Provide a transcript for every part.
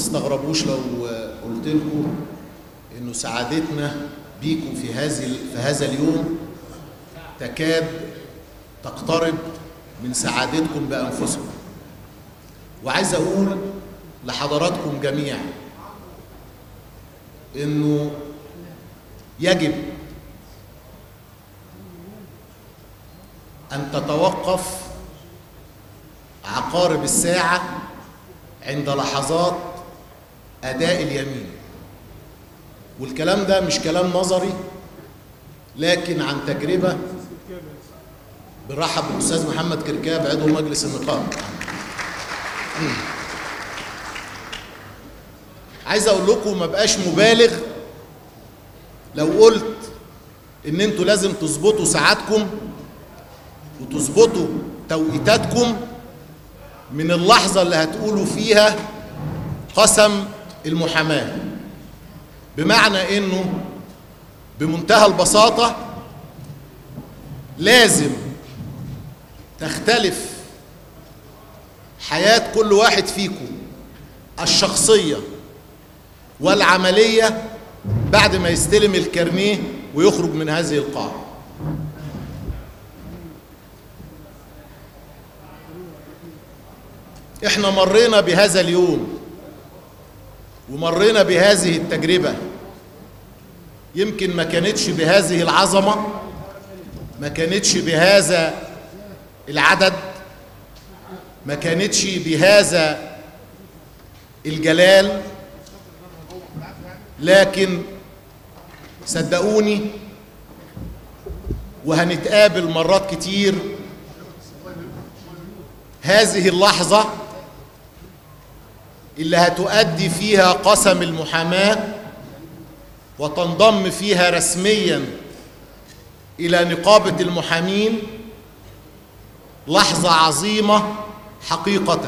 تستغربوش لو قلت لكم انه سعادتنا بيكم في هذه في هذا اليوم تكاد تقترب من سعادتكم بانفسكم وعايز اقول لحضراتكم جميعا انه يجب ان تتوقف عقارب الساعه عند لحظات اداء اليمين والكلام ده مش كلام نظري لكن عن تجربه بنرحب بالاستاذ محمد كركاب عضو مجلس النقابه عايز اقول لكم ما بقاش مبالغ لو قلت ان انتوا لازم تظبطوا ساعاتكم وتظبطوا توقيتاتكم من اللحظه اللي هتقولوا فيها قسم المحاماه بمعنى انه بمنتهى البساطه لازم تختلف حياه كل واحد فيكم الشخصيه والعمليه بعد ما يستلم الكارنيه ويخرج من هذه القاعه احنا مرينا بهذا اليوم ومرينا بهذه التجربه يمكن ما كانتش بهذه العظمه ما كانتش بهذا العدد ما كانتش بهذا الجلال لكن صدقوني وهنتقابل مرات كتير هذه اللحظة اللي هتؤدي فيها قسم المحاماة وتنضم فيها رسميا إلى نقابة المحامين لحظة عظيمة حقيقة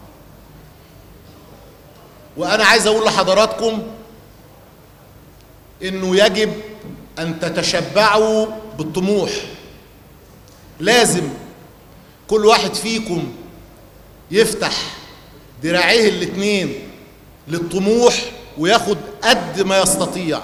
وأنا عايز أقول لحضراتكم إنه يجب أن تتشبعوا بالطموح لازم كل واحد فيكم يفتح دراعيه الاتنين للطموح وياخد قد ما يستطيع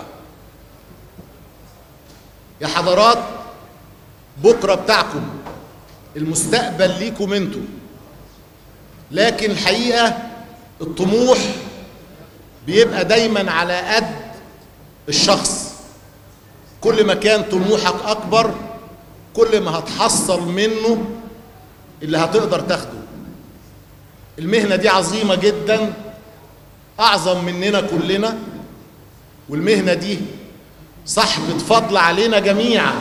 يا حضرات بكرة بتاعكم المستقبل ليكم انتوا لكن الحقيقة الطموح بيبقى دايما على قد الشخص كل ما كان طموحك أكبر كل ما هتحصل منه اللي هتقدر تاخده المهنة دي عظيمة جدا أعظم مننا كلنا والمهنة دي صاحبة فضل علينا جميعا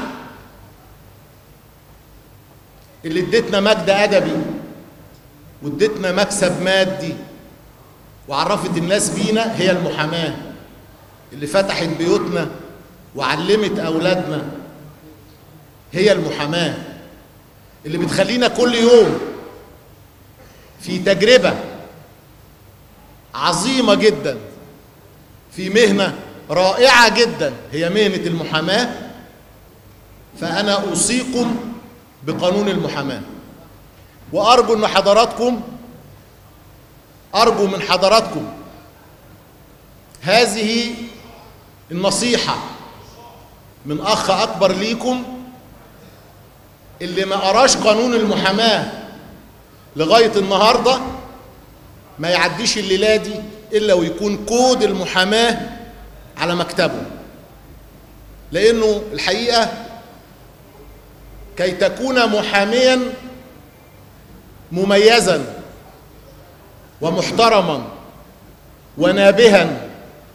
اللي ادتنا مجد أدبي وادتنا مكسب مادي وعرفت الناس بينا هي المحاماة اللي فتحت بيوتنا وعلمت أولادنا هي المحاماة اللي بتخلينا كل يوم في تجربة عظيمة جدا في مهنة رائعة جدا هي مهنة المحاماة فأنا أوصيكم بقانون المحاماة وأرجو أن حضراتكم أرجو من حضراتكم هذه النصيحة من أخ أكبر ليكم اللي ما قراش قانون المحاماة لغاية النهاردة ما يعديش الليلة دي إلا ويكون كود المحاماة على مكتبه لأنه الحقيقة كي تكون محاميا مميزا ومحترما ونابها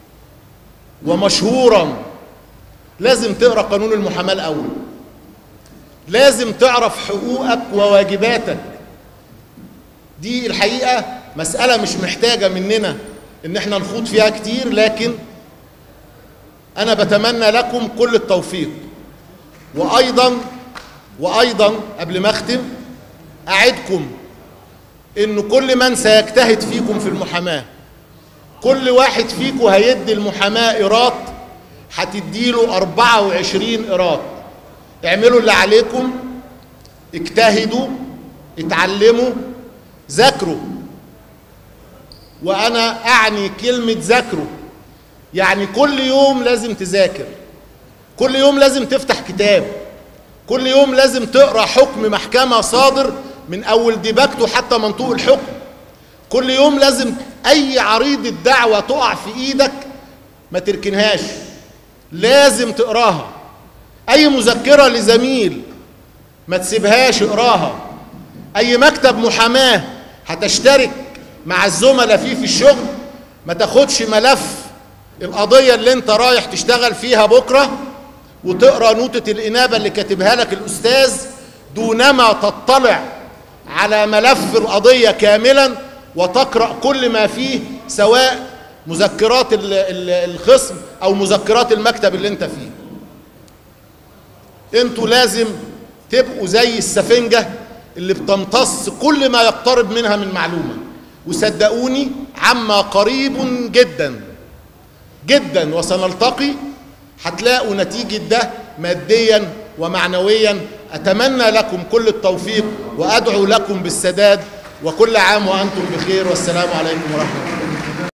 ومشهورا لازم تقرا قانون المحاماه الاول لازم تعرف حقوقك وواجباتك دي الحقيقه مساله مش محتاجه مننا ان احنا نخوض فيها كتير لكن انا بتمنى لكم كل التوفيق وايضا وايضا قبل ما اختم اعدكم ان كل من سيجتهد فيكم في المحاماه كل واحد فيكم هيدي المحاماه ايراد هتديله 24 ايراد اعملوا اللي عليكم اجتهدوا اتعلموا ذاكروا وانا اعني كلمه ذاكروا يعني كل يوم لازم تذاكر كل يوم لازم تفتح كتاب كل يوم لازم تقرا حكم محكمه صادر من اول ديباجته حتى منطوق الحكم كل يوم لازم اي عريضه دعوه تقع في ايدك ما تركنهاش لازم تقراها اي مذكره لزميل ما تسيبهاش اقراها اي مكتب محاماه هتشترك مع الزملاء فيه في الشغل ما تاخدش ملف القضيه اللي انت رايح تشتغل فيها بكره وتقرا نوتة الإنابة اللي كاتبها لك الأستاذ دونما تطلع على ملف القضية كاملا وتقرأ كل ما فيه سواء مذكرات الخصم أو مذكرات المكتب اللي أنت فيه أنتوا لازم تبقوا زي السفنجة اللي بتمتص كل ما يقترب منها من معلومة وصدقوني عما قريب جدا جدا وسنلتقي هتلاقوا نتيجة ده ماديا ومعنويا أتمنى لكم كل التوفيق وأدعو لكم بالسداد وكل عام وأنتم بخير والسلام عليكم ورحمة الله